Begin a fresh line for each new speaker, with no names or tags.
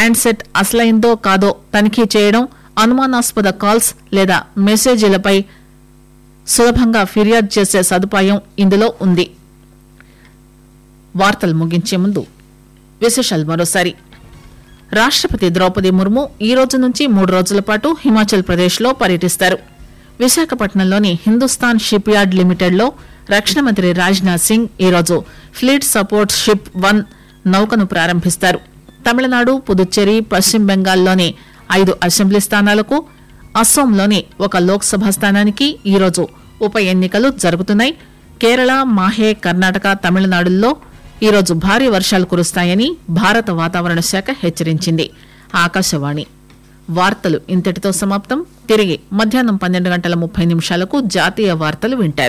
handset అసలైందో కాదో తనిఖీ చేయడం అనుమానాస్పద కాల్స్ లేదా మెసేజీలపై సులభంగా ఫిర్యాదు చేసే సదుపాయం ఇందులో ఉంది వార్తలు ముగించే ముందు విశేషాలు మరోసారి రాష్టపతి ద్రౌపది ముర్ము ఈ రోజు నుంచి మూడు రోజుల పాటు హిమాచల్ ప్రదేశ్ లో పర్యటిస్తారు విశాఖపట్నంలోని హిందుస్థాన్ షిప్ యార్డ్ లిమిటెడ్ లో రక్షణ మంత్రి రాజ్నాథ్ సింగ్ ఈరోజు ఫ్లీట్ సపోర్ట్ షిప్ వన్ నౌకను ప్రారంభిస్తారు తమిళనాడు పుదుచ్చేరి పశ్చిమ బెంగాల్లోని ఐదు అసెంబ్లీ స్థానాలకు అస్సోంలోని ఒక లోక్సభ స్థానానికి ఈరోజు ఉప ఎన్నికలు జరుగుతున్నాయి కేరళ మాహే కర్ణాటక తమిళనాడుల్లో ఈరోజు భారీ వర్షాలు కురుస్తాయని భారత వాతావరణ శాఖ హెచ్చరించింది ఆకాశవాణి వార్తలు ఇంతటితో సమాప్తం తిరిగి మధ్యాహ్నం పన్నెండు గంటల ముప్పై నిమిషాలకు జాతీయ వార్తలు వింటారు